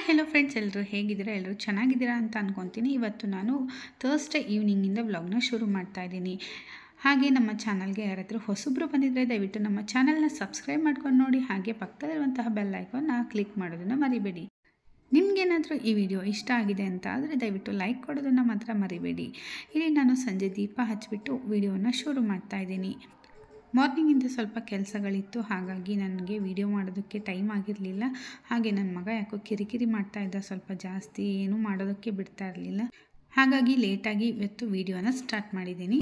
hello friends ಎಲ್ಲರೂ ಹೇಗಿದ್ದೀರಾ ಎಲ್ಲರೂ ಚೆನ್ನಾಗಿದ್ದೀರಾ ಅಂತ ಅಂದ್ಕೊತೀನಿ ಇವತ್ತು ನಾನು ಥರ್ಸ್ಡೇ ಈವ್ನಿಂಗಿಂದ ವ್ಲಾಗ್ನ ಶುರು ಮಾಡ್ತಾ ಇದ್ದೀನಿ ಹಾಗೆ ನಮ್ಮ ಚಾನಲ್ಗೆ ಯಾರಾದರೂ ಹೊಸಬ್ರು ಬಂದಿದ್ದರೆ ದಯವಿಟ್ಟು ನಮ್ಮ ಚಾನಲ್ನ ಸಬ್ಸ್ಕ್ರೈಬ್ ಮಾಡ್ಕೊಂಡು ನೋಡಿ ಹಾಗೆ ಪಕ್ಕದಲ್ಲಿರುವಂತಹ ಬೆಲ್ ಐಕಾನ್ನ ಕ್ಲಿಕ್ ಮಾಡೋದನ್ನು ಮರಿಬೇಡಿ ನಿಮಗೇನಾದರೂ ಈ ವಿಡಿಯೋ ಇಷ್ಟ ಆಗಿದೆ ಅಂತ ಆದರೆ ದಯವಿಟ್ಟು ಲೈಕ್ ಕೊಡೋದನ್ನು ಮಾತ್ರ ಮರಿಬೇಡಿ ಇಲ್ಲಿ ನಾನು ಸಂಜೆ ದೀಪ ಹಚ್ಚಿಬಿಟ್ಟು ವಿಡಿಯೋನ ಶುರು ಮಾಡ್ತಾ ಇದ್ದೀನಿ ಮಾರ್ನಿಂಗಿಂದ ಸ್ವಲ್ಪ ಕೆಲಸಗಳಿತ್ತು ಹಾಗಾಗಿ ನನಗೆ ವಿಡಿಯೋ ಮಾಡೋದಕ್ಕೆ ಟೈಮ್ ಆಗಿರಲಿಲ್ಲ ಹಾಗೆ ನನ್ನ ಮಗ ಯಾಕೋ ಕಿರಿಕಿರಿ ಮಾಡ್ತಾ ಇದ್ದ ಸ್ವಲ್ಪ ಜಾಸ್ತಿ ಏನೂ ಮಾಡೋದಕ್ಕೆ ಬಿಡ್ತಾ ಇರಲಿಲ್ಲ ಹಾಗಾಗಿ ಲೇಟಾಗಿ ಇವತ್ತು ವಿಡಿಯೋನ ಸ್ಟಾರ್ಟ್ ಮಾಡಿದ್ದೀನಿ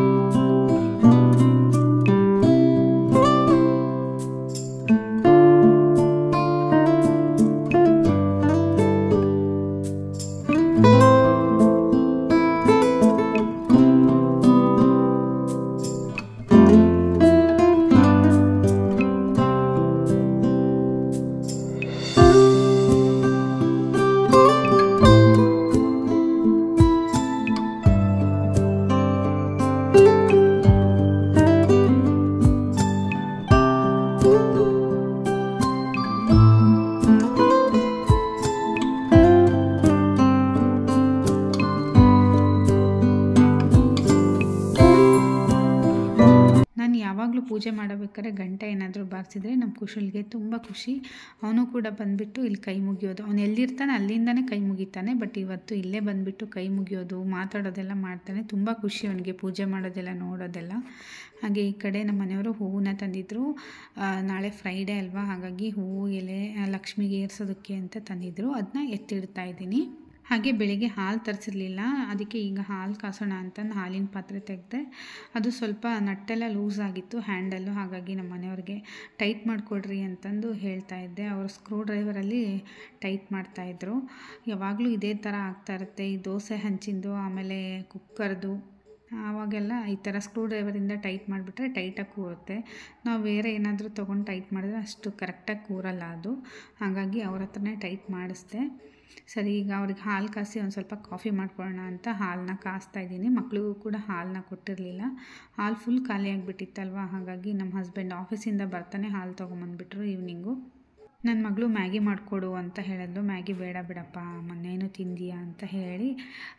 ನಾನು ಯಾವಾಗಲೂ ಪೂಜೆ ಮಾಡಬೇಕಾದ್ರೆ ಗಂಟೆ ಏನಾದರೂ ಬಾರಿಸಿದ್ರೆ ನಮ್ಮ ಕುಶಲ್ಗೆ ತುಂಬ ಖುಷಿ ಅವನು ಕೂಡ ಬಂದುಬಿಟ್ಟು ಇಲ್ಲಿ ಕೈ ಮುಗಿಯೋದು ಅವನು ಎಲ್ಲಿರ್ತಾನೆ ಅಲ್ಲಿಂದನೇ ಕೈ ಮುಗಿತಾನೆ ಬಟ್ ಇವತ್ತು ಇಲ್ಲೇ ಬಂದುಬಿಟ್ಟು ಕೈ ಮುಗಿಯೋದು ಮಾತಾಡೋದೆಲ್ಲ ಮಾಡ್ತಾನೆ ತುಂಬ ಖುಷಿ ಅವನಿಗೆ ಪೂಜೆ ಮಾಡೋದೆಲ್ಲ ನೋಡೋದೆಲ್ಲ ಹಾಗೆ ಈ ಕಡೆ ನಮ್ಮ ಮನೆಯವರು ಹೂವನ್ನ ತಂದಿದ್ದರು ನಾಳೆ ಫ್ರೈಡೇ ಅಲ್ವಾ ಹಾಗಾಗಿ ಹೂವು ಎಲೆ ಲಕ್ಷ್ಮಿಗೆ ಏರ್ಸೋದಕ್ಕೆ ಅಂತ ತಂದಿದ್ದರು ಅದನ್ನ ಎತ್ತಿಡ್ತಾ ಇದ್ದೀನಿ ಹಾಗೆ ಬೆಳಿಗ್ಗೆ ಹಾಲು ತರಿಸಿರ್ಲಿಲ್ಲ ಅದಕ್ಕೆ ಈಗ ಹಾಲು ಕಾಸೋಣ ಅಂತಂದು ಹಾಲಿನ ಪಾತ್ರೆ ತೆಗೆದೆ ಅದು ಸ್ವಲ್ಪ ನಟ್ಟೆಲ್ಲ ಲೂಸ್ ಆಗಿತ್ತು ಹ್ಯಾಂಡಲ್ಲು ಹಾಗಾಗಿ ನಮ್ಮ ಮನೆಯವ್ರಿಗೆ ಟೈಟ್ ಮಾಡಿಕೊಡ್ರಿ ಅಂತಂದು ಹೇಳ್ತಾ ಇದ್ದೆ ಅವರು ಸ್ಕ್ರೂ ಡ್ರೈವರಲ್ಲಿ ಟೈಟ್ ಮಾಡ್ತಾಯಿದ್ರು ಯಾವಾಗಲೂ ಇದೇ ಥರ ಆಗ್ತಾ ಇರುತ್ತೆ ಈ ದೋಸೆ ಹಂಚಿಂದು ಆಮೇಲೆ ಕುಕ್ಕರ್ದು ಆವಾಗೆಲ್ಲ ಈ ಥರ ಸ್ಕ್ರೂ ಡ್ರೈವರಿಂದ ಟೈಟ್ ಮಾಡಿಬಿಟ್ರೆ ಟೈಟಾಗಿ ಕೂರುತ್ತೆ ನಾವು ಬೇರೆ ಏನಾದರೂ ತೊಗೊಂಡು ಟೈಟ್ ಮಾಡಿದ್ರೆ ಅಷ್ಟು ಕರೆಕ್ಟಾಗಿ ಕೂರಲ್ಲ ಅದು ಹಾಗಾಗಿ ಅವ್ರ ಹತ್ರನೇ ಟೈಟ್ ಮಾಡಿಸ್ದೆ ಸರಿ ಈಗ ಅವ್ರಿಗೆ ಹಾಲು ಕಾಸಿ ಒಂದು ಸ್ವಲ್ಪ ಕಾಫಿ ಮಾಡ್ಕೊಳ್ಳೋಣ ಅಂತ ಹಾಲನ್ನ ಕಾಸ್ತಾ ಇದ್ದೀನಿ ಮಕ್ಳಿಗೂ ಕೂಡ ಹಾಲನ್ನ ಕೊಟ್ಟಿರಲಿಲ್ಲ ಹಾಲು ಫುಲ್ ಖಾಲಿ ಆಗಿಬಿಟ್ಟಿತ್ತಲ್ವ ಹಾಗಾಗಿ ನಮ್ಮ ಹಸ್ಬೆಂಡ್ ಆಫೀಸಿಂದ ಬರ್ತಾನೆ ಹಾಲು ತೊಗೊಂಬಂದ್ಬಿಟ್ರು ಈವ್ನಿಂಗು ನನ್ನ ಮಗಳು ಮ್ಯಾಗಿ ಮಾಡಿಕೊಡು ಅಂತ ಹೇಳಿದ್ಲು ಮ್ಯಾಗಿ ಬೇಡ ಬಿಡಪ್ಪ ಮೊನ್ನೇನು ತಿಂದೀಯಾ ಅಂತ ಹೇಳಿ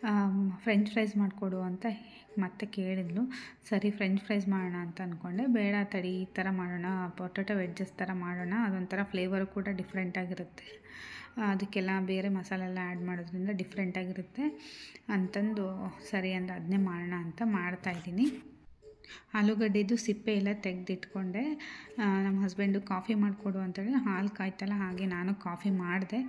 ಫ್ರೆಂಚ್ ಫ್ರೈಸ್ ಮಾಡಿಕೊಡು ಅಂತ ಮತ್ತೆ ಕೇಳಿದ್ಲು ಸರಿ ಫ್ರೆಂಚ್ ಫ್ರೈಸ್ ಮಾಡೋಣ ಅಂತ ಅಂದ್ಕೊಂಡೆ ಬೇಡ ತಡಿ ಈ ಥರ ಮಾಡೋಣ ಪೊಟೊಟೊ ವೆಜ್ಜಸ್ ಥರ ಮಾಡೋಣ ಅದೊಂಥರ ಫ್ಲೇವರು ಕೂಡ ಡಿಫ್ರೆಂಟಾಗಿರುತ್ತೆ ಅದಕ್ಕೆಲ್ಲ ಬೇರೆ ಮಸಾಲೆ ಎಲ್ಲ ಆ್ಯಡ್ ಮಾಡೋದ್ರಿಂದ ಡಿಫ್ರೆಂಟಾಗಿರುತ್ತೆ ಅಂತಂದು ಸರಿ ಅಂತ ಅದನ್ನೇ ಮಾಡೋಣ ಅಂತ ಮಾಡ್ತಾಯಿದ್ದೀನಿ ಆಲೂಗಡ್ಡೆದು ಸಿಪ್ಪೆ ಎಲ್ಲ ತೆಗೆದಿಟ್ಕೊಂಡೆ ನಮ್ಮ ಹಸ್ಬೆಂಡು ಕಾಫಿ ಮಾಡಿಕೊಡು ಅಂತೇಳಿ ಹಾಲು ಕಾಯ್ತಲ್ಲ ಹಾಗೆ ನಾನು ಕಾಫಿ ಮಾಡಿದೆ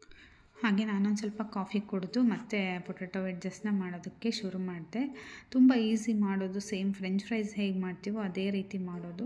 ಹಾಗೆ ನಾನೊಂದು ಸ್ವಲ್ಪ ಕಾಫಿ ಕುಡಿದು ಮತ್ತೆ ಪೊಟೊಟೊ ವೆಜ್ಜಸ್ನ ಮಾಡೋದಕ್ಕೆ ಶುರು ಮಾಡಿದೆ ತುಂಬ ಈಸಿ ಮಾಡೋದು ಸೇಮ್ ಫ್ರೆಂಚ್ ಫ್ರೈಸ್ ಹೇಗೆ ಮಾಡ್ತೀವೋ ಅದೇ ರೀತಿ ಮಾಡೋದು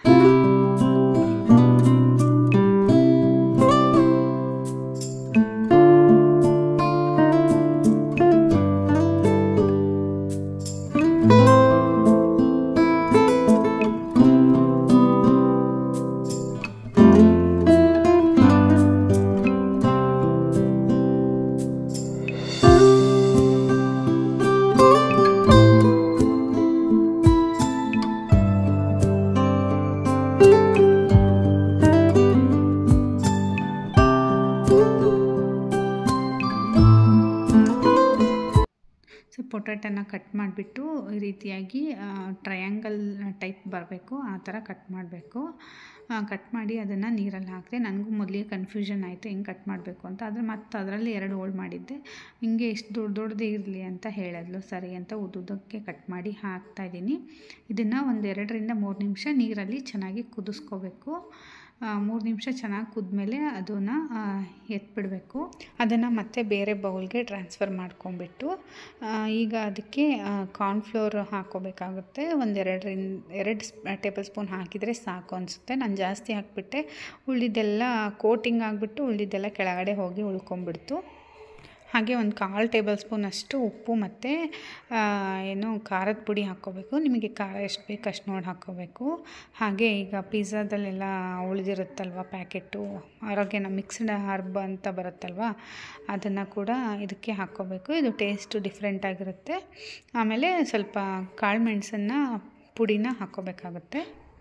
ಸೊ ಪೊಟ್ಯಾಟೊನ ಕಟ್ ಮಾಡಿಬಿಟ್ಟು ಈ ರೀತಿಯಾಗಿ ಟ್ರಯಾಂಗಲ್ ಟೈಪ್ ಬರಬೇಕು ಆ ಥರ ಕಟ್ ಮಾಡಬೇಕು ಕಟ್ ಮಾಡಿ ಅದನ್ನು ನೀರಲ್ಲಿ ಹಾಕಿದೆ ನನಗೂ ಮೊದಲಿಗೆ ಕನ್ಫ್ಯೂಷನ್ ಆಯಿತು ಹೆಂಗೆ ಕಟ್ ಮಾಡಬೇಕು ಅಂತ ಆದರೆ ಮತ್ತು ಅದರಲ್ಲಿ ಎರಡು ಹೋಳು ಮಾಡಿದ್ದೆ ಹಿಂಗೆ ಇಷ್ಟು ದೊಡ್ಡ ದೊಡ್ಡದೇ ಇರಲಿ ಅಂತ ಹೇಳಿದ್ಲು ಸರಿ ಅಂತ ಉದ್ದುದಕ್ಕೆ ಕಟ್ ಮಾಡಿ ಹಾಕ್ತಾಯಿದ್ದೀನಿ ಇದನ್ನು ಒಂದು ಎರಡರಿಂದ ಮೂರು ನಿಮಿಷ ನೀರಲ್ಲಿ ಚೆನ್ನಾಗಿ ಕುದಿಸ್ಕೋಬೇಕು ಮೂರು ನಿಮಿಷ ಚೆನ್ನಾಗಿ ಕುದ್ಮೇಲೆ ಅದನ್ನು ಎತ್ಬಿಡಬೇಕು ಅದನ್ನು ಮತ್ತೆ ಬೇರೆ ಬೌಲ್ಗೆ ಟ್ರಾನ್ಸ್ಫರ್ ಮಾಡ್ಕೊಂಬಿಟ್ಟು ಈಗ ಅದಕ್ಕೆ ಕಾರ್ನ್ಫ್ಲೋರ್ ಹಾಕ್ಕೋಬೇಕಾಗುತ್ತೆ ಒಂದು ಎರಡರಿಂದ ಎರಡು ಟೇಬಲ್ ಸ್ಪೂನ್ ಹಾಕಿದರೆ ಸಾಕು ಅನಿಸುತ್ತೆ ನಾನು ಜಾಸ್ತಿ ಹಾಕಿಬಿಟ್ಟೆ ಉಳಿದೆಲ್ಲ ಕೋಟಿಂಗ್ ಆಗಿಬಿಟ್ಟು ಉಳಿದೆಲ್ಲ ಕೆಳಗಡೆ ಹೋಗಿ ಉಳ್ಕೊಂಬಿಡ್ತು ಹಾಗೆ ಒಂದು ಕಾಲು ಟೇಬಲ್ ಸ್ಪೂನ್ ಅಷ್ಟು ಉಪ್ಪು ಮತ್ತು ಏನು ಖಾರದ ಪುಡಿ ಹಾಕ್ಕೋಬೇಕು ನಿಮಗೆ ಖಾರ ಎಷ್ಟು ಬೇಕು ಅಷ್ಟು ನೋಡಿ ಹಾಕ್ಕೋಬೇಕು ಹಾಗೆ ಈಗ ಪಿಜ್ಜಾದಲ್ಲೆಲ್ಲ ಉಳಿದಿರುತ್ತಲ್ವ ಪ್ಯಾಕೆಟು ಆರೋಗ್ಯನ ಮಿಕ್ಸ್ಡ್ ಹರ್ಬ್ ಅಂತ ಬರುತ್ತಲ್ವ ಅದನ್ನು ಕೂಡ ಇದಕ್ಕೆ ಹಾಕ್ಕೋಬೇಕು ಇದು ಟೇಸ್ಟು ಡಿಫ್ರೆಂಟಾಗಿರುತ್ತೆ ಆಮೇಲೆ ಸ್ವಲ್ಪ ಕಾಳು ಮೆಣಸನ್ನು ಪುಡಿನ ಹಾಕ್ಕೋಬೇಕಾಗುತ್ತೆ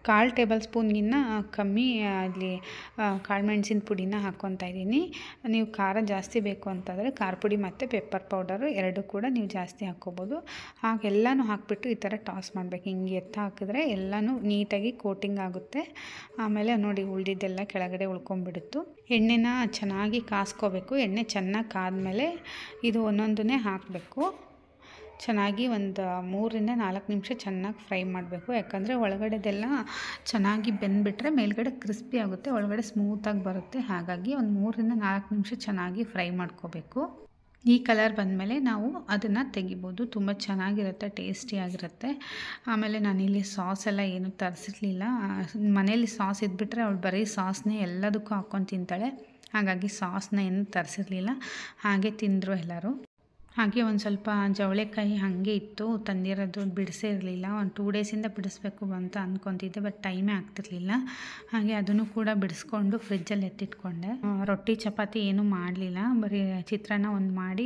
ಕಾಲು ಟೇಬಲ್ ಸ್ಪೂನ್ಗಿನ್ನ ಕಮ್ಮಿ ಅಲ್ಲಿ ಕಾಳು ಮೆಣಸಿನ ಪುಡಿನ ಹಾಕ್ಕೊತಾ ಇದ್ದೀನಿ ನೀವು ಖಾರ ಜಾಸ್ತಿ ಬೇಕು ಅಂತಂದರೆ ಖಾರ ಪುಡಿ ಮತ್ತು ಪೆಪ್ಪರ್ ಪೌಡರು ಎರಡು ಕೂಡ ನೀವು ಜಾಸ್ತಿ ಹಾಕ್ಕೋಬೋದು ಹಾಗೆ ಎಲ್ಲನೂ ಹಾಕಿಬಿಟ್ಟು ಈ ಥರ ಟಾಸ್ ಮಾಡಬೇಕು ಹಿಂಗೆ ಎತ್ತ ಹಾಕಿದ್ರೆ ಎಲ್ಲನೂ ನೀಟಾಗಿ ಕೋಟಿಂಗ್ ಆಗುತ್ತೆ ಆಮೇಲೆ ನೋಡಿ ಉಳಿದಿದ್ದೆಲ್ಲ ಕೆಳಗಡೆ ಉಳ್ಕೊಂಬಿಡುತ್ತು ಎಣ್ಣೆನ ಚೆನ್ನಾಗಿ ಕಾಸ್ಕೋಬೇಕು ಎಣ್ಣೆ ಚೆನ್ನಾಗಿ ಕಾದ್ಮೇಲೆ ಇದು ಒಂದೊಂದನ್ನೇ ಹಾಕಬೇಕು ಚೆನ್ನಾಗಿ ಒಂದು ಮೂರರಿಂದ ನಾಲ್ಕು ನಿಮಿಷ ಚೆನ್ನಾಗಿ ಫ್ರೈ ಮಾಡಬೇಕು ಯಾಕಂದರೆ ಒಳಗಡೆದೆಲ್ಲ ಚೆನ್ನಾಗಿ ಬೆಂದುಬಿಟ್ರೆ ಮೇಲ್ಗಡೆ ಕ್ರಿಸ್ಪಿ ಆಗುತ್ತೆ ಒಳಗಡೆ ಸ್ಮೂತಾಗಿ ಬರುತ್ತೆ ಹಾಗಾಗಿ ಒಂದು ಮೂರರಿಂದ ನಾಲ್ಕು ನಿಮಿಷ ಚೆನ್ನಾಗಿ ಫ್ರೈ ಮಾಡ್ಕೋಬೇಕು ಈ ಕಲರ್ ಬಂದಮೇಲೆ ನಾವು ಅದನ್ನು ತೆಗಿಬೋದು ತುಂಬ ಚೆನ್ನಾಗಿರುತ್ತೆ ಟೇಸ್ಟಿಯಾಗಿರುತ್ತೆ ಆಮೇಲೆ ನಾನಿಲ್ಲಿ ಸಾಸ್ ಎಲ್ಲ ಏನು ತರಿಸಿರ್ಲಿಲ್ಲ ಮನೇಲಿ ಸಾಸ್ ಇದ್ಬಿಟ್ರೆ ಅವಳು ಬರೀ ಸಾಸ್ನೇ ಎಲ್ಲದಕ್ಕೂ ಹಾಕ್ಕೊಂಡು ತಿಂತಾಳೆ ಹಾಗಾಗಿ ಸಾಸ್ನ ಏನು ತರಿಸಿರ್ಲಿಲ್ಲ ಹಾಗೆ ತಿಂದರು ಎಲ್ಲರೂ ಹಾಗೆ ಒಂದು ಸ್ವಲ್ಪ ಜವಳೆಕಾಯಿ ಹಾಗೆ ಇತ್ತು ತಂದಿರೋದು ಬಿಡಿಸೇ ಇರಲಿಲ್ಲ ಒಂದು ಟೂ ಡೇಸಿಂದ ಬಿಡಿಸ್ಬೇಕು ಅಂತ ಅಂದ್ಕೊತಿದ್ದೆ ಬಟ್ ಟೈಮೇ ಆಗ್ತಿರ್ಲಿಲ್ಲ ಹಾಗೆ ಅದನ್ನು ಕೂಡ ಬಿಡಿಸ್ಕೊಂಡು ಫ್ರಿಜ್ಜಲ್ಲಿ ಎತ್ತಿಟ್ಕೊಂಡೆ ರೊಟ್ಟಿ ಚಪಾತಿ ಏನೂ ಮಾಡಲಿಲ್ಲ ಬರೀ ಚಿತ್ರಾನ್ನ ಒಂದು ಮಾಡಿ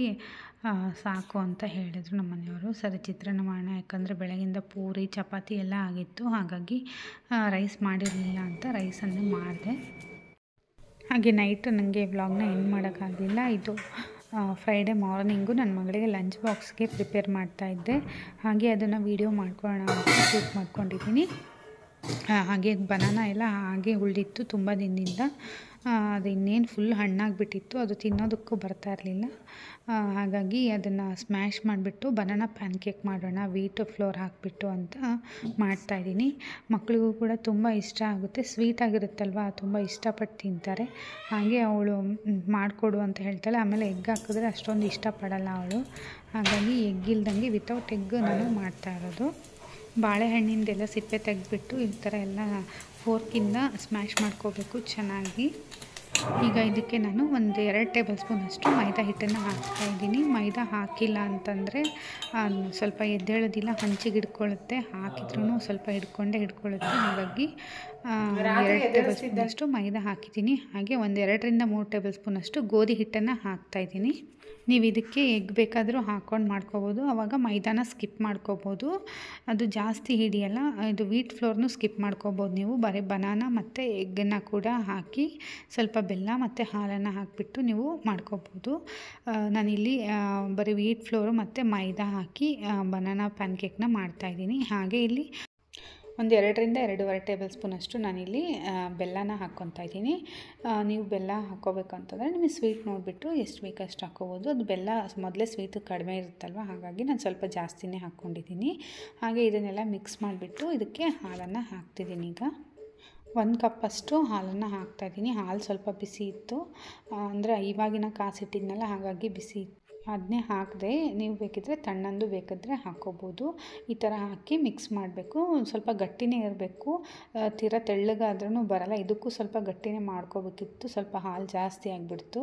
ಸಾಕು ಅಂತ ಹೇಳಿದರು ನಮ್ಮ ಮನೆಯವರು ಸರಿ ಚಿತ್ರಾನ್ನ ಮಾಡೋಣ ಯಾಕಂದರೆ ಬೆಳಗಿಂದ ಪೂರಿ ಚಪಾತಿ ಎಲ್ಲ ಆಗಿತ್ತು ಹಾಗಾಗಿ ರೈಸ್ ಮಾಡಿರಲಿಲ್ಲ ಅಂತ ರೈಸನ್ನು ಮಾಡಿದೆ ಹಾಗೆ ನೈಟ್ ನನಗೆ ವ್ಲಾಗ್ನ ಎಂಡ್ ಮಾಡೋಕ್ಕಾಗಲಿಲ್ಲ ಇದು ಫ್ರೈಡೇ ಮಾರ್ನಿಂಗು ನನ್ನ ಮಗಳಿಗೆ ಲಂಚ್ ಬಾಕ್ಸ್ಗೆ ಪ್ರಿಪೇರ್ ಮಾಡ್ತಾಯಿದ್ದೆ ಹಾಗೆ ಅದನ್ನು ವೀಡಿಯೋ ಮಾಡ್ಕೊಳ್ಳೋಣ ಅಂತ ಶೂಟ್ ಮಾಡ್ಕೊಂಡಿದ್ದೀನಿ ಹಾಗೆ ಬನಾನ ಎಲ್ಲ ಹಾಗೆ ಉಳಿದಿತ್ತು ತುಂಬ ದಿನದಿಂದ ಅದು ಇನ್ನೇನು ಫುಲ್ ಹಣ್ಣಾಗಿಬಿಟ್ಟಿತ್ತು ಅದು ತಿನ್ನೋದಕ್ಕೂ ಬರ್ತಾ ಇರಲಿಲ್ಲ ಹಾಗಾಗಿ ಅದನ್ನು ಸ್ಮ್ಯಾಶ್ ಮಾಡಿಬಿಟ್ಟು ಬನಾನ ಪ್ಯಾನ್ ಕೇಕ್ ಮಾಡೋಣ ವೀಟ್ ಫ್ಲೋರ್ ಹಾಕಿಬಿಟ್ಟು ಅಂತ ಮಾಡ್ತಾಯಿದ್ದೀನಿ ಮಕ್ಕಳಿಗೂ ಕೂಡ ತುಂಬ ಇಷ್ಟ ಆಗುತ್ತೆ ಸ್ವೀಟ್ ಆಗಿರುತ್ತಲ್ವ ತುಂಬ ಇಷ್ಟಪಟ್ಟು ತಿಂತಾರೆ ಹಾಗೆ ಅವಳು ಮಾಡಿಕೊಡು ಅಂತ ಹೇಳ್ತಾಳೆ ಆಮೇಲೆ ಎಗ್ ಹಾಕಿದ್ರೆ ಅಷ್ಟೊಂದು ಇಷ್ಟಪಡಲ್ಲ ಅವಳು ಹಾಗಾಗಿ ಎಗ್ ಇಲ್ದಂಗೆ ವಿತೌಟ್ ಎಗ್ ನಾನು ಮಾಡ್ತಾ ಇರೋದು ಬಾಳೆಹಣ್ಣಿಂದೆಲ್ಲ ಸಿಪ್ಪೆ ತೆಗೆದ್ಬಿಟ್ಟು ಈ ಥರ ಎಲ್ಲ ಫೋರ್ಕಿಂದ ಸ್ಮ್ಯಾಶ್ ಮಾಡ್ಕೋಬೇಕು ಚೆನ್ನಾಗಿ ಈಗ ಇದಕ್ಕೆ ನಾನು ಒಂದು ಎರಡು ಟೇಬಲ್ ಸ್ಪೂನಷ್ಟು ಮೈದಾ ಹಿಟ್ಟನ್ನು ಹಾಕ್ತಾಯಿದ್ದೀನಿ ಮೈದಾ ಹಾಕಿಲ್ಲ ಅಂತಂದರೆ ಸ್ವಲ್ಪ ಎದ್ದೇಳೋದಿಲ್ಲ ಹಂಚಿಗೆ ಹಿಡ್ಕೊಳ್ಳುತ್ತೆ ಹಾಕಿದ್ರೂ ಸ್ವಲ್ಪ ಹಿಡ್ಕೊಂಡೇ ಹಿಡ್ಕೊಳ್ಳುತ್ತೆ ಹಾಗಾಗಿ ಎರಡು ಟೇಬಲ್ ಸ್ಪೂನಷ್ಟು ಮೈದಾ ಹಾಕಿದ್ದೀನಿ ಹಾಗೆ ಒಂದು ಎರಡರಿಂದ ಮೂರು ಟೇಬಲ್ ಸ್ಪೂನಷ್ಟು ಗೋಧಿ ಹಿಟ್ಟನ್ನು ಹಾಕ್ತಾಯಿದ್ದೀನಿ ನೀವು ಇದಕ್ಕೆ ಎಗ್ ಬೇಕಾದರೂ ಹಾಕ್ಕೊಂಡು ಮಾಡ್ಕೋಬೋದು ಆವಾಗ ಮೈದಾನ ಸ್ಕಿಪ್ ಮಾಡ್ಕೋಬೋದು ಅದು ಜಾಸ್ತಿ ಹಿಡಿಯಲ್ಲ ಇದು ವೀಟ್ ಫ್ಲೋರ್ನು ಸ್ಕಿಪ್ ಮಾಡ್ಕೋಬೋದು ನೀವು ಬರೀ ಬನಾನ ಮತ್ತು ಎಗ್ಗನ್ನು ಕೂಡ ಹಾಕಿ ಸ್ವಲ್ಪ ಬೆಲ್ಲ ಮತ್ತು ಹಾಲನ್ನು ಹಾಕಿಬಿಟ್ಟು ನೀವು ಮಾಡ್ಕೋಬೋದು ನಾನಿಲ್ಲಿ ಬರೀ ವೀಟ್ ಫ್ಲೋರು ಮತ್ತು ಮೈದಾ ಹಾಕಿ ಬನಾನಾ ಪ್ಯಾನ್ ಕೇಕ್ನ ಮಾಡ್ತಾಯಿದ್ದೀನಿ ಹಾಗೆ ಇಲ್ಲಿ ಒಂದು ಎರಡರಿಂದ ಎರಡೂವರೆ ಟೇಬಲ್ ಸ್ಪೂನಷ್ಟು ನಾನಿಲ್ಲಿ ಬೆಲ್ಲನ ಹಾಕ್ಕೊತಾ ಇದ್ದೀನಿ ನೀವು ಬೆಲ್ಲ ಹಾಕ್ಕೋಬೇಕು ಅಂತಂದರೆ ನಿಮಗೆ ಸ್ವೀಟ್ ನೋಡಿಬಿಟ್ಟು ಎಷ್ಟು ಬೇಕಷ್ಟು ಹಾಕ್ಕೋಬೋದು ಅದು ಬೆಲ್ಲ ಮೊದಲೇ ಸ್ವೀಟು ಕಡಿಮೆ ಇರುತ್ತಲ್ವ ಹಾಗಾಗಿ ನಾನು ಸ್ವಲ್ಪ ಜಾಸ್ತಿನೇ ಹಾಕ್ಕೊಂಡಿದ್ದೀನಿ ಹಾಗೆ ಇದನ್ನೆಲ್ಲ ಮಿಕ್ಸ್ ಮಾಡಿಬಿಟ್ಟು ಇದಕ್ಕೆ ಹಾಲನ್ನು ಹಾಕ್ತಿದ್ದೀನಿ ಈಗ ಒಂದು ಕಪ್ಪಷ್ಟು ಹಾಲನ್ನು ಹಾಕ್ತಾಯಿದ್ದೀನಿ ಹಾಲು ಸ್ವಲ್ಪ ಬಿಸಿ ಇತ್ತು ಅಂದರೆ ಇವಾಗಿನ ಕಾಸಿಟ್ಟಿದ್ನಲ್ಲ ಹಾಗಾಗಿ ಬಿಸಿ ಇತ್ತು ಅದನ್ನೇ ಹಾಕಿದೆ ನೀವು ಬೇಕಿದ್ದರೆ ತಣ್ಣಂದು ಬೇಕಾದರೆ ಹಾಕ್ಕೋಬೋದು ಈ ಥರ ಹಾಕಿ ಮಿಕ್ಸ್ ಮಾಡಬೇಕು ಸ್ವಲ್ಪ ಗಟ್ಟಿನೇ ಇರಬೇಕು ತೀರಾ ತೆಳ್ಳಗಾದ್ರೂ ಬರಲ್ಲ ಇದಕ್ಕೂ ಸ್ವಲ್ಪ ಗಟ್ಟಿನೇ ಮಾಡ್ಕೋಬೇಕಿತ್ತು ಸ್ವಲ್ಪ ಹಾಲು ಜಾಸ್ತಿ ಆಗಿಬಿಡ್ತು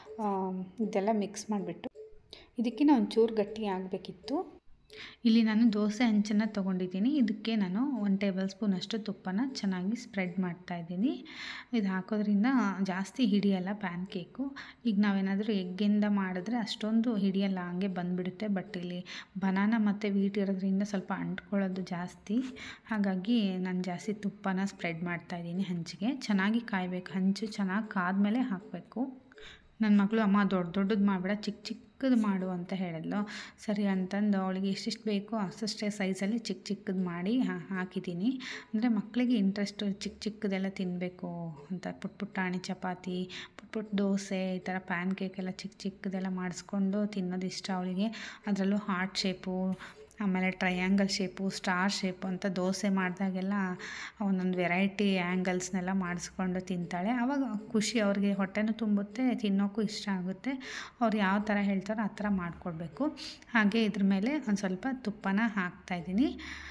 ಇದೆಲ್ಲ ಮಿಕ್ಸ್ ಮಾಡಿಬಿಟ್ಟು ಇದಕ್ಕಿಂತ ಒಂಚೂರು ಗಟ್ಟಿ ಆಗಬೇಕಿತ್ತು ಇಲ್ಲಿ ನಾನು ದೋಸೆ ಹಂಚನ್ನು ತೊಗೊಂಡಿದ್ದೀನಿ ಇದಕ್ಕೆ ನಾನು ಒಂದು ಟೇಬಲ್ ಸ್ಪೂನಷ್ಟು ತುಪ್ಪನ ಚೆನ್ನಾಗಿ ಸ್ಪ್ರೆಡ್ ಮಾಡ್ತಾಯಿದ್ದೀನಿ ಇದು ಹಾಕೋದ್ರಿಂದ ಜಾಸ್ತಿ ಹಿಡಿಯಲ್ಲ ಪ್ಯಾನ್ ಕೇಕು ಈಗ ನಾವೇನಾದರೂ ಎಗ್ಗಿಂದ ಮಾಡಿದ್ರೆ ಅಷ್ಟೊಂದು ಹಿಡಿಯಲ್ಲ ಹಂಗೆ ಬಂದುಬಿಡುತ್ತೆ ಬಟ್ ಇಲ್ಲಿ ಬನಾನ ಮತ್ತು ವೀಟ್ ಇರೋದ್ರಿಂದ ಸ್ವಲ್ಪ ಅಂಟ್ಕೊಳ್ಳೋದು ಜಾಸ್ತಿ ಹಾಗಾಗಿ ನಾನು ಜಾಸ್ತಿ ತುಪ್ಪನ ಸ್ಪ್ರೆಡ್ ಮಾಡ್ತಾಯಿದ್ದೀನಿ ಹಂಚಿಗೆ ಚೆನ್ನಾಗಿ ಕಾಯಬೇಕು ಹಂಚು ಚೆನ್ನಾಗಿ ಕಾದ್ಮೇಲೆ ಹಾಕಬೇಕು ನನ್ನ ಮಗಳು ಅಮ್ಮ ದೊಡ್ಡ ದೊಡ್ಡದು ಮಾಡಬೇಡ ಚಿಕ್ಕ ಚಿಕ್ಕದು ಮಾಡು ಅಂತ ಹೇಳಿದ್ಲು ಸರಿ ಅಂತಂದು ಅವಳಿಗೆ ಎಷ್ಟೆಷ್ಟು ಬೇಕೋ ಅಷ್ಟಷ್ಟೇ ಸೈಜಲ್ಲಿ ಚಿಕ್ಕ ಚಿಕ್ಕದು ಮಾಡಿ ಹಾಕಿದ್ದೀನಿ ಅಂದರೆ ಮಕ್ಕಳಿಗೆ ಇಂಟ್ರೆಸ್ಟು ಚಿಕ್ಕ ಚಿಕ್ಕದೆಲ್ಲ ತಿನ್ನಬೇಕು ಅಂತ ಪುಟ್ಟ ಪುಟ್ಟಾಣಿ ಚಪಾತಿ ಪುಟ್ಟ ಪುಟ್ಟ ದೋಸೆ ಈ ಥರ ಪ್ಯಾನ್ ಕೇಕ್ ಎಲ್ಲ ಚಿಕ್ಕ ಚಿಕ್ಕದೆಲ್ಲ ಮಾಡಿಸ್ಕೊಂಡು ತಿನ್ನೋದು ಇಷ್ಟ ಅವಳಿಗೆ ಅದರಲ್ಲೂ ಹಾರ್ಟ್ ಶೇಪು ಆಮೇಲೆ ಟ್ರಯಾಂಗಲ್ ಶೇಪು ಸ್ಟಾರ್ ಶೇಪು ಅಂತ ದೋಸೆ ಮಾಡಿದಾಗೆಲ್ಲ ಒಂದೊಂದು ವೆರೈಟಿ ಆ್ಯಂಗಲ್ಸ್ನೆಲ್ಲ ಮಾಡಿಸ್ಕೊಂಡು ತಿಂತಾಳೆ ಆವಾಗ ಖುಷಿ ಅವ್ರಿಗೆ ಹೊಟ್ಟೆನೂ ತುಂಬುತ್ತೆ ತಿನ್ನೋಕ್ಕೂ ಇಷ್ಟ ಆಗುತ್ತೆ ಅವ್ರು ಯಾವ ಥರ ಹೇಳ್ತಾರೋ ಆ ಥರ ಮಾಡಿಕೊಡ್ಬೇಕು ಹಾಗೆ ಇದ್ರ ಮೇಲೆ ಒಂದು ಸ್ವಲ್ಪ ತುಪ್ಪನ ಹಾಕ್ತಾಯಿದ್ದೀನಿ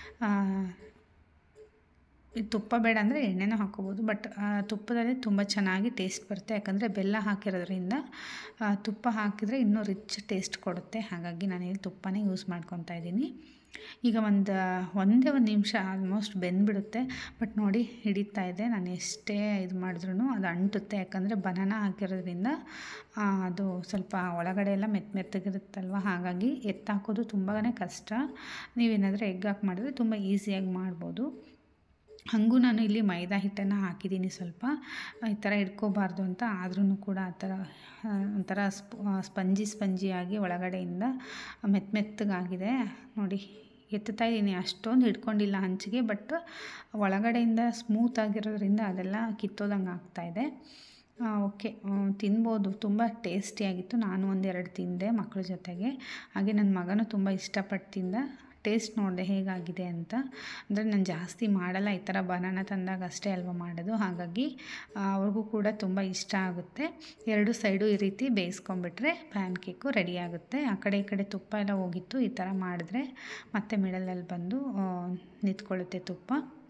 ತುಪ್ಪ ಬೇಡ ಅಂದರೆ ಎಣ್ಣೆನೂ ಹಾಕ್ಕೋಬೋದು ಬಟ್ ತುಪ್ಪದಲ್ಲಿ ತುಂಬ ಚೆನ್ನಾಗಿ ಟೇಸ್ಟ್ ಬರುತ್ತೆ ಯಾಕಂದರೆ ಬೆಲ್ಲ ಹಾಕಿರೋದ್ರಿಂದ ತುಪ್ಪ ಹಾಕಿದರೆ ಇನ್ನೂ ರಿಚ್ ಟೇಸ್ಟ್ ಕೊಡುತ್ತೆ ಹಾಗಾಗಿ ನಾನಿಲ್ಲಿ ತುಪ್ಪನೇ ಯೂಸ್ ಮಾಡ್ಕೊತಾ ಇದ್ದೀನಿ ಈಗ ಒಂದು ಒಂದೇ ಒಂದು ನಿಮಿಷ ಆಲ್ಮೋಸ್ಟ್ ಬೆಂದ್ಬಿಡುತ್ತೆ ಬಟ್ ನೋಡಿ ಹಿಡಿತಾ ಇದೆ ನಾನು ಎಷ್ಟೇ ಇದು ಮಾಡಿದ್ರೂ ಅದು ಅಂಟುತ್ತೆ ಯಾಕಂದರೆ ಬನಾನ ಹಾಕಿರೋದ್ರಿಂದ ಅದು ಸ್ವಲ್ಪ ಒಳಗಡೆ ಎಲ್ಲ ಮೆತ್ತ ಮೆತ್ತಗಿರುತ್ತಲ್ವ ಹಾಗಾಗಿ ಎತ್ತಾಕೋದು ತುಂಬಾ ಕಷ್ಟ ನೀವೇನಾದರೂ ಎಗ್ ಹಾಕಿ ಮಾಡಿದ್ರೆ ತುಂಬ ಈಸಿಯಾಗಿ ಮಾಡ್ಬೋದು ಹಾಗೂ ನಾನು ಇಲ್ಲಿ ಮೈದಾ ಹಿಟ್ಟನ್ನು ಹಾಕಿದ್ದೀನಿ ಸ್ವಲ್ಪ ಈ ಥರ ಇಟ್ಕೋಬಾರ್ದು ಅಂತ ಆದ್ರೂ ಕೂಡ ಆ ಥರ ಆ, ಒಂಥರ ಸ್ಪ ಸ್ಪಂಜಿ ಸ್ಪಂಜಿಯಾಗಿ ಒಳಗಡೆಯಿಂದ ಮೆತ್ತ ಮೆತ್ತಗಾಗಿದೆ ನೋಡಿ ಎತ್ತುತ್ತಾ ಇದ್ದೀನಿ ಅಷ್ಟೊಂದು ಹಿಡ್ಕೊಂಡಿಲ್ಲ ಹಂಚಿಗೆ ಬಟ್ ಒಳಗಡೆಯಿಂದ ಸ್ಮೂತ್ ಆಗಿರೋದ್ರಿಂದ ಅದೆಲ್ಲ ಕಿತ್ತೋದಂಗೆ ಆಗ್ತಾಯಿದೆ ಓಕೆ ತಿನ್ಬೋದು ತುಂಬ ಟೇಸ್ಟಿಯಾಗಿತ್ತು ನಾನು ಒಂದೆರಡು ತಿಂದೆ ಮಕ್ಕಳ ಜೊತೆಗೆ ಹಾಗೆ ನನ್ನ ಮಗನೂ ತುಂಬ ಇಷ್ಟಪಟ್ಟು ತಿಂದ ಟೇಸ್ಟ್ ನೋಡಿದೆ ಹೇಗಾಗಿದೆ ಅಂತ ಅಂದರೆ ನಾನು ಜಾಸ್ತಿ ಮಾಡಲ್ಲ ಈ ಥರ ಬನಾನ ತಂದಾಗ ಅಷ್ಟೇ ಅಲ್ವಾ ಮಾಡೋದು ಹಾಗಾಗಿ ಆ, ಅವ್ರಿಗೂ ಕೂಡ ತುಂಬ ಇಷ್ಟ ಆಗುತ್ತೆ ಎರಡು ಸೈಡು ಈ ರೀತಿ ಬೇಯಿಸ್ಕೊಂಬಿಟ್ರೆ ಪ್ಯಾನ್ ಕೇಕು ರೆಡಿ ಆಗುತ್ತೆ ಆ ಕಡೆ ಈ ಕಡೆ ತುಪ್ಪ ಎಲ್ಲ ಹೋಗಿತ್ತು ಈ ಥರ ಮಾಡಿದ್ರೆ ಮತ್ತೆ ಮಿಡಲಲ್ಲಿ ಬಂದು ಆ, ನಿಂತ್ಕೊಳ್ಳುತ್ತೆ ತುಪ್ಪ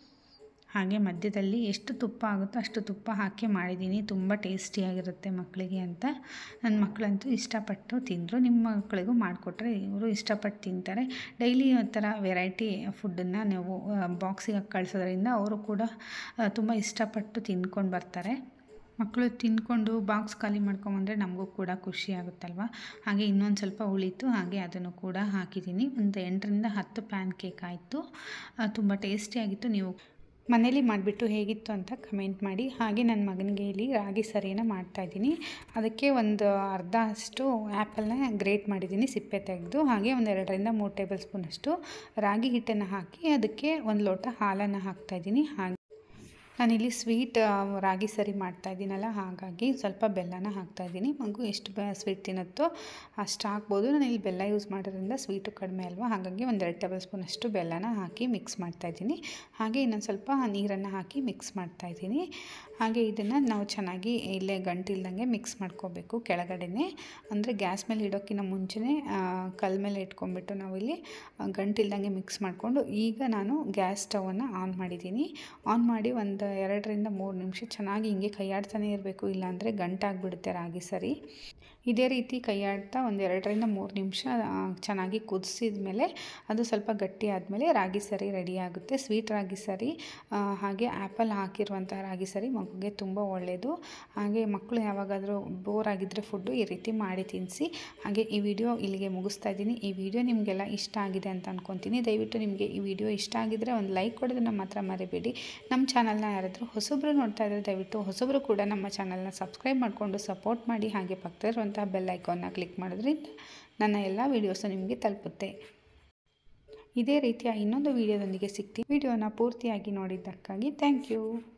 ಹಾಗೆ ಮಧ್ಯದಲ್ಲಿ ಎಷ್ಟು ತುಪ್ಪ ಆಗುತ್ತೋ ಅಷ್ಟು ತುಪ್ಪ ಹಾಕಿ ಮಾಡಿದ್ದೀನಿ ತುಂಬ ಟೇಸ್ಟಿಯಾಗಿರುತ್ತೆ ಮಕ್ಕಳಿಗೆ ಅಂತ ನನ್ನ ಮಕ್ಕಳಂತೂ ಇಷ್ಟಪಟ್ಟು ತಿಂದರು ನಿಮ್ಮ ಮಕ್ಕಳಿಗೂ ಮಾಡಿಕೊಟ್ರೆ ಇವರು ಇಷ್ಟಪಟ್ಟು ತಿಂತಾರೆ ಡೈಲಿ ಒಂಥರ ವೆರೈಟಿ ಫುಡ್ಡನ್ನು ನೀವು ಬಾಕ್ಸಿಗೆ ಹಾಕಿ ಕಳಿಸೋದ್ರಿಂದ ಅವರು ಕೂಡ ತುಂಬ ಇಷ್ಟಪಟ್ಟು ತಿಂದ್ಕೊಂಡು ಬರ್ತಾರೆ ಮಕ್ಕಳು ತಿಂದ್ಕೊಂಡು ಬಾಕ್ಸ್ ಖಾಲಿ ಮಾಡ್ಕೊಂಬಂದರೆ ನಮಗೂ ಕೂಡ ಖುಷಿ ಆಗುತ್ತಲ್ವ ಹಾಗೆ ಇನ್ನೊಂದು ಸ್ವಲ್ಪ ಉಳಿತು ಹಾಗೆ ಅದನ್ನು ಕೂಡ ಹಾಕಿದ್ದೀನಿ ಒಂದು ಎಂಟರಿಂದ ಹತ್ತು ಪ್ಯಾನ್ ಕೇಕ್ ಆಯಿತು ತುಂಬ ಟೇಸ್ಟಿಯಾಗಿತ್ತು ನೀವು ಮನೇಲಿ ಮಾಡಿಬಿಟ್ಟು ಹೇಗಿತ್ತು ಅಂತ ಕಮೆಂಟ್ ಮಾಡಿ ಹಾಗೆ ನನ್ನ ಮಗನಿಗೆ ಇಲ್ಲಿ ರಾಗಿ ಸರಿನ ಮಾಡ್ತಾಯಿದ್ದೀನಿ ಅದಕ್ಕೆ ಒಂದು ಅರ್ಧ ಅಷ್ಟು ಆ್ಯಪಲ್ನ ಗ್ರೇಟ್ ಮಾಡಿದ್ದೀನಿ ಸಿಪ್ಪೆ ತೆಗೆದು ಹಾಗೆ ಒಂದು ಎರಡರಿಂದ ಮೂರು ಟೇಬಲ್ ಸ್ಪೂನಷ್ಟು ರಾಗಿ ಹಿಟ್ಟನ್ನು ಹಾಕಿ ಅದಕ್ಕೆ ಒಂದು ಲೋಟ ಹಾಲನ್ನು ಹಾಕ್ತಾಯಿದ್ದೀನಿ ಹಾಗೆ ನಾನಿಲ್ಲಿ ಸ್ವೀಟ್ ರಾಗಿ ಸರಿ ಮಾಡ್ತಾ ಇದ್ದೀನಲ್ಲ ಹಾಗಾಗಿ ಸ್ವಲ್ಪ ಬೆಲ್ಲನ ಹಾಕ್ತಾಯಿದ್ದೀನಿ ಮಗು ಎಷ್ಟು ಬ ಸ್ವೀಟ್ ತಿನ್ನುತ್ತೋ ಅಷ್ಟು ಹಾಕ್ಬೋದು ನಾನು ಇಲ್ಲಿ ಬೆಲ್ಲ ಯೂಸ್ ಮಾಡೋದ್ರಿಂದ ಸ್ವೀಟು ಕಡಿಮೆ ಅಲ್ವಾ ಹಾಗಾಗಿ ಒಂದೆರಡು ಟೇಬಲ್ ಸ್ಪೂನಷ್ಟು ಬೆಲ್ಲನ ಹಾಕಿ ಮಿಕ್ಸ್ ಮಾಡ್ತಾಯಿದ್ದೀನಿ ಹಾಗೆ ಇನ್ನೊಂದು ಸ್ವಲ್ಪ ನೀರನ್ನು ಹಾಕಿ ಮಿಕ್ಸ್ ಮಾಡ್ತಾಯಿದ್ದೀನಿ ಹಾಗೆ ಇದನ್ನು ನಾವು ಚೆನ್ನಾಗಿ ಇಲ್ಲೇ ಗಂಟಿಲ್ದಂಗೆ ಮಿಕ್ಸ್ ಮಾಡ್ಕೋಬೇಕು ಕೆಳಗಡೆನೆ ಅಂದರೆ ಗ್ಯಾಸ್ ಮೇಲೆ ಇಡೋಕ್ಕಿಂತ ಮುಂಚೆನೇ ಕಲ್ ಮೇಲೆ ಇಟ್ಕೊಂಡ್ಬಿಟ್ಟು ನಾವಿಲ್ಲಿ ಗಂಟಿಲ್ದಂಗೆ ಮಿಕ್ಸ್ ಮಾಡಿಕೊಂಡು ಈಗ ನಾನು ಗ್ಯಾಸ್ ಸ್ಟವನ್ನು ಆನ್ ಮಾಡಿದ್ದೀನಿ ಆನ್ ಮಾಡಿ ಒಂದು ಎರಡರಿಂದ ಮೂರು ನಿಮಿಷ ಚೆನ್ನಾಗಿ ಹಿಂಗೆ ಕೈಯಾಡ್ತಾನೆ ಇರಬೇಕು ಇಲ್ಲಾಂದರೆ ಗಂಟಾಗ್ಬಿಡುತ್ತೆ ರಾಗಿ ಸರಿ ಇದೇ ರೀತಿ ಕೈಯಾಡ್ತಾ ಒಂದು ಎರಡರಿಂದ ಮೂರು ನಿಮಿಷ ಆ, ಚೆನ್ನಾಗಿ ಕುದಿಸಿದ ಮೇಲೆ ಅದು ಸ್ವಲ್ಪ ಗಟ್ಟಿ ಆದಮೇಲೆ ರಾಗಿ ಸರಿ ರೆಡಿ ಆಗುತ್ತೆ ಸ್ವೀಟ್ ರಾಗಿ ಸರಿ ಆ, ಹಾಗೆ ಆ್ಯಪಲ್ ಹಾಕಿರುವಂಥ ರಾಗಿ ಸರಿ ಮಗುಗೆ ತುಂಬ ಒಳ್ಳೆಯದು ಹಾಗೆ ಮಕ್ಕಳು ಯಾವಾಗಾದರೂ ಬೋರ್ ಆಗಿದ್ದರೆ ಫುಡ್ಡು ಈ ರೀತಿ ಮಾಡಿ ತಿನ್ನಿಸಿ ಹಾಗೆ ಈ ವಿಡಿಯೋ ಇಲ್ಲಿಗೆ ಮುಗಿಸ್ತಾ ಇದ್ದೀನಿ ಈ ವಿಡಿಯೋ ನಿಮಗೆಲ್ಲ ಇಷ್ಟ ಆಗಿದೆ ಅಂತ ಅನ್ಕೊತೀನಿ ದಯವಿಟ್ಟು ನಿಮಗೆ ಈ ವಿಡಿಯೋ ಇಷ್ಟ ಆಗಿದ್ದರೆ ಒಂದು ಲೈಕ್ ಕೊಡೋದನ್ನ ಮಾತ್ರ ಮರಿಬೇಡಿ ನಮ್ಮ ಚಾನಲ್ನ ಯಾರಾದರೂ ಹೊಸಬ್ರು ನೋಡ್ತಾ ಇದ್ದರೆ ದಯವಿಟ್ಟು ಹೊಸಬ್ರು ಕೂಡ ನಮ್ಮ ಚಾನಲ್ನ ಸಬ್ಸ್ಕ್ರೈಬ್ ಮಾಡಿಕೊಂಡು ಸಪೋರ್ಟ್ ಮಾಡಿ ಹಾಗೆ ಪಕ್ಕದಲ್ಲಿರುವಂಥ ಬೆಲ್ ಐಕಾನ್ನ ಕ್ಲಿಕ್ ಮಾಡೋದ್ರಿಂದ ನನ್ನ ಎಲ್ಲ ವೀಡಿಯೋಸು ನಿಮಗೆ ತಲುಪುತ್ತೆ ಇದೇ ರೀತಿಯ ಇನ್ನೊಂದು ವಿಡಿಯೋದೊಂದಿಗೆ ಸಿಗ್ತೀನಿ ವಿಡಿಯೋನ ಪೂರ್ತಿಯಾಗಿ ನೋಡಿದ್ದಕ್ಕಾಗಿ ಥ್ಯಾಂಕ್ ಯು